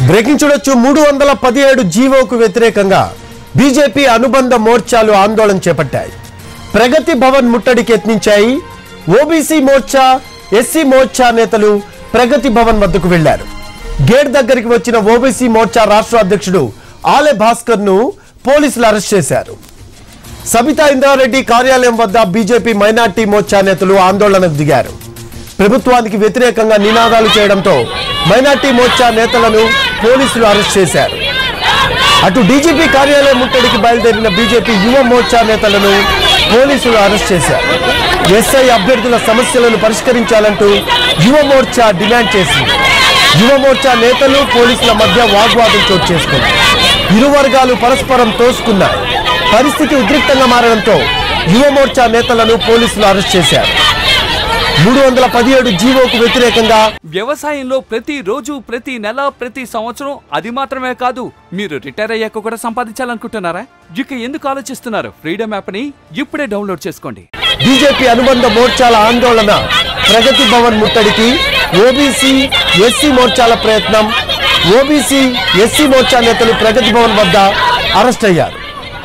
breaking చూడొచ్చు మూడు వందల పదిహేడు జీవోకు వ్యతిరేకంగా బీజేపీ అనుబంధ మోర్చాలు ఆందోళన చేపట్టాయి ప్రగతి భవన్ ముట్టడికి యత్నించాయి ఓబీసీ మోర్చా ఎస్సీ మోర్చా నేతలు ప్రగతి భవన్ వద్దకు వెళ్లారు గేట్ దగ్గరికి వచ్చిన ఓబీసీ మోర్చా రాష్ట్ర అధ్యక్షుడు ఆలె భాస్కర్ ను పోలీసులు అరెస్ట్ చేశారు సబితా ఇంద్రారెడ్డి కార్యాలయం వద్ద బీజేపీ మైనార్టీ మోర్చా నేతలు ఆందోళనకు దిగారు ప్రభుత్వానికి వ్యతిరేకంగా నినాదాలు చేయడంతో మైనార్టీ మోర్చా నేతలను పోలీసులు అరెస్ట్ చేశారు అటు డీజీపీ కార్యాలయం ముట్టడికి బయలుదేరిన బీజేపీ యువ మోర్చా నేతలను పోలీసులు అరెస్ట్ చేశారు ఎస్ఐ అభ్యర్థుల సమస్యలను పరిష్కరించాలంటూ యువ మోర్చా డిమాండ్ చేసింది యువ మోర్చా నేతలు పోలీసుల మధ్య వాగ్వాదం చోటు చేసుకుంది ఇరు వర్గాలు పరస్పరం తోసుకున్నాయి పరిస్థితి ఉద్రిక్తంగా మారడంతో యువ మోర్చా నేతలను పోలీసులు అరెస్ట్ చేశారు మూడు వందల పదిహేడు జీవోకు వ్యతిరేకంగా వ్యవసాయంలో ప్రతి రోజు ప్రతి నెల ప్రతి సంవత్సరం అది మాత్రమే కాదు మీరు రిటైర్ అయ్యాక కూడా సంపాదించాలనుకుంటున్నారా ఇక ఎందుకు ఆలోచిస్తున్నారు ఫ్రీడమ్ యాప్ ని ఇప్పుడే డౌన్లోడ్ చేసుకోండి బీజేపీ అనుబంధ మోర్చాల ఆందోళన ప్రగతి భవన్ ముట్టడికి ఓబీసీ ఎస్సీ మోర్చాల ప్రయత్నం ఓబీసీ ఎస్సీ మోర్చా నేతలు ప్రగతి భవన్ వద్ద అరెస్ట్ అయ్యారు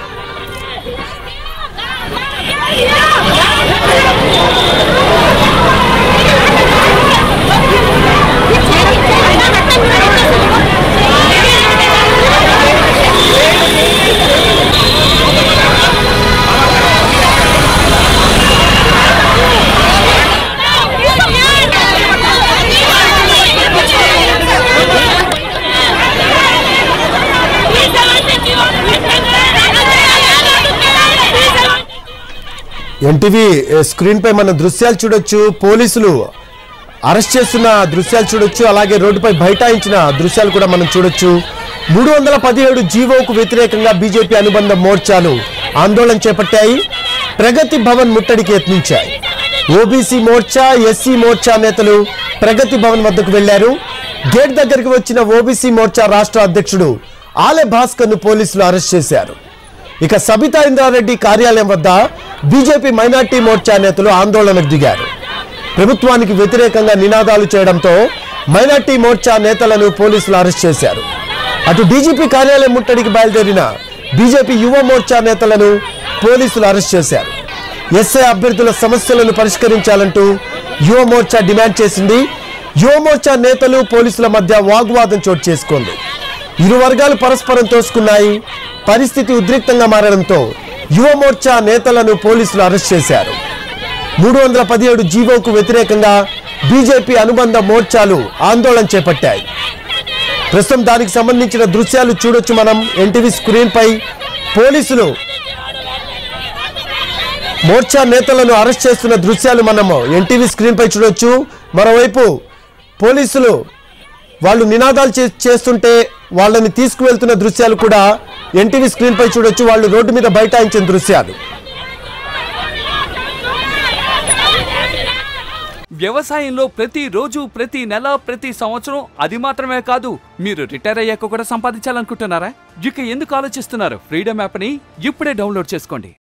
ఎన్టీవీ స్క్రీన్ పై మన దృశ్యాలు చూడొచ్చు పోలీసులు అరెస్ట్ చేస్తున్న దృశ్యాలు చూడొచ్చు అలాగే రోడ్డుపై బైఠాయించిన దృశ్యాలు కూడా మనం చూడొచ్చు మూడు వందల పదిహేడు జీవోకు వ్యతిరేకంగా బీజేపీ అనుబంధ మోర్చాలు ఆందోళన చేపట్టాయి ప్రగతి భవన్ ముట్టడికి యత్నించాయి ఓబీసీ మోర్చా ఎస్సీ మోర్చా నేతలు ప్రగతి భవన్ వద్దకు వెళ్లారు గేట్ దగ్గరికి వచ్చిన ఓబీసీ మోర్చా రాష్ట్ర అధ్యక్షుడు ఆలె భాస్కర్ ను పోలీసులు అరెస్ట్ చేశారు ఇక సబితా ఇంద్రారెడ్డి కార్యాలయం వద్ద బీజేపీ మైనార్టీ మోర్చా నేతలు ఆందోళనకు దిగారు ప్రభుత్వానికి వ్యతిరేకంగా నినాదాలు చేయడంతో మైనార్టీ మోర్చా నేతలను పోలీసులు అరెస్ట్ చేశారు అటు డీజీపీ కార్యాలయం ముట్టడికి బయలుదేరిన బీజేపీ యువ మోర్చా నేతలను పోలీసులు అరెస్ట్ చేశారు ఎస్ఐ అభ్యర్థుల సమస్యలను పరిష్కరించాలంటూ యువ మోర్చా డిమాండ్ చేసింది యువ మోర్చా నేతలు పోలీసుల మధ్య వాగ్వాదం చోటు చేసుకుంది ఇరు వర్గాలు పరస్పరం తోసుకున్నాయి పరిస్థితి ఉద్రిక్తంగా మారడంతో యువ మోర్చా నేతలను పోలీసులు అరెస్ట్ చేశారు మూడు వందల పదిహేడు జీవోకు వ్యతిరేకంగా బీజేపీ అనుబంధ మోర్చాలు ఆందోళన చేపట్టాయి ప్రస్తుతం దానికి సంబంధించిన దృశ్యాలు చూడొచ్చు మనం ఎన్టీవీ స్క్రీన్ పై పోలీసులు మోర్చా నేతలను అరెస్ట్ చేస్తున్న దృశ్యాలు మనము ఎన్టీవీ స్క్రీన్ పై చూడొచ్చు మరోవైపు పోలీసులు వాళ్ళు నినాదాలు చే- చేస్తుంటే వాళ్ళని తీసుకువెళ్తున్న దృశ్యాలు కూడా ఎన్టీవీ స్క్రీన్ పై చూడొచ్చు వాళ్ళు రోడ్డు మీద బైఠాయించిన దృశ్యాలు వ్యవసాయంలో ప్రతి రోజు ప్రతి నెల ప్రతి సంవత్సరం అది మాత్రమే కాదు మీరు రిటైర్ అయ్యాక కూడా సంపాదించాలనుకుంటున్నారా ఇక ఎందుకు ఆలోచిస్తున్నారు ఫ్రీడమ్ యాప్ ని ఇప్పుడే డౌన్లోడ్ చేసుకోండి